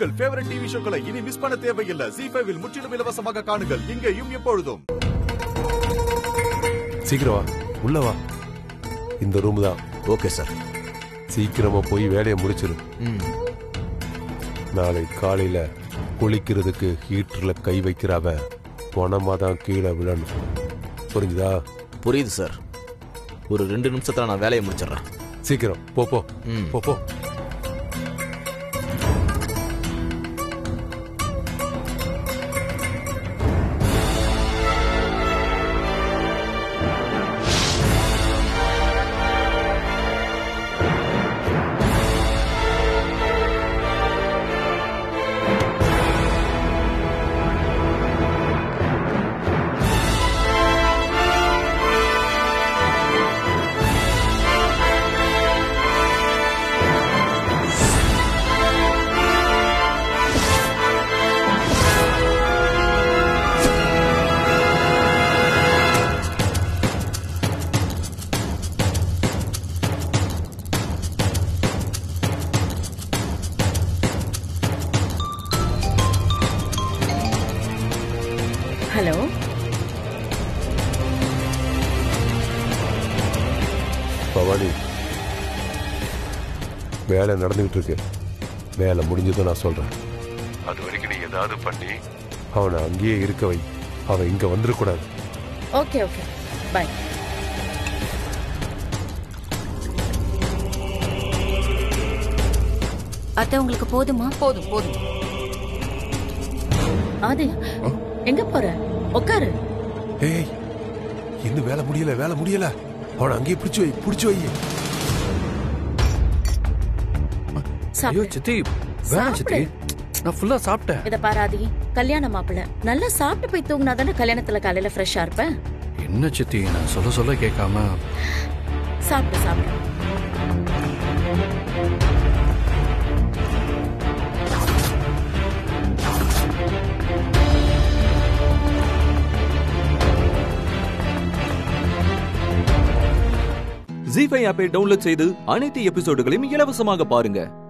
உங்கள் favourite TV ஷோக்களை இனி miss பண்ண தேவையில்லை ஜி ஃபைவில் முற்றிலும் இலவசமாக காணுங்கள் இங்கேயும் எப்பொழுதும் சீக்கிரம் வா உள்ள வா இந்த ரூம் தான் ஓகே சார் சீக்கிரமா போய் வேலையை முடிச்சிரு நாளை காலையில குளிக்கிறதுக்கு ஹீட்டர்ல கை வைக்கிறவ பணமா தான் கீழே விழணும் புரிஞ்சுதா புரியுது சார் ஒரு ரெண்டு நிமிஷத்துல நான் வேலையை முடிச்சிடுறேன் சீக்கிரம் போ போ ம். போ போ ஹலோ பவானி வேலை நடந்துகிட்டு இருக்கு வேலை முடிஞ்சதும் நான் சொல்றேன் அது வரைக்கும் நீ ஏதாவது பண்ணி அவனை அங்கேயே இருக்க வை அவன் இங்க வந்துடக்கூடாது ஓகே ஓகே பை அத்தை உங்களுக்கு போதுமா போதும் போதும் ஆதி எங்க போற உட்காரு ஏய் இன்னும் வேலை முடியல வேலை முடியல அவனை அங்கேயே பிடிச்சு வை பிடிச்சு வை ஐயோ சாப்பிடு சித்தி வேணாம் சித்தி நான் ஃபுல்லா சாப்பிட்டேன் இத பாராதி கல்யாண மாப்பிள்ள நல்லா சாப்பிட்டு போய் தூங்கினா தானே கல்யாணத்துல காலையில ஃப்ரெஷ்ஷா இருப்பேன் என்ன சித்தி நான் சொல்ல சொல்ல கேட்காம சாப்பிடு சாப்பிடு ஜி ஃபைவ் ஆப்பை டவுன்லோட் செய்து அனைத்து எபிசோடுகளையும் இலவசமாக பாருங்க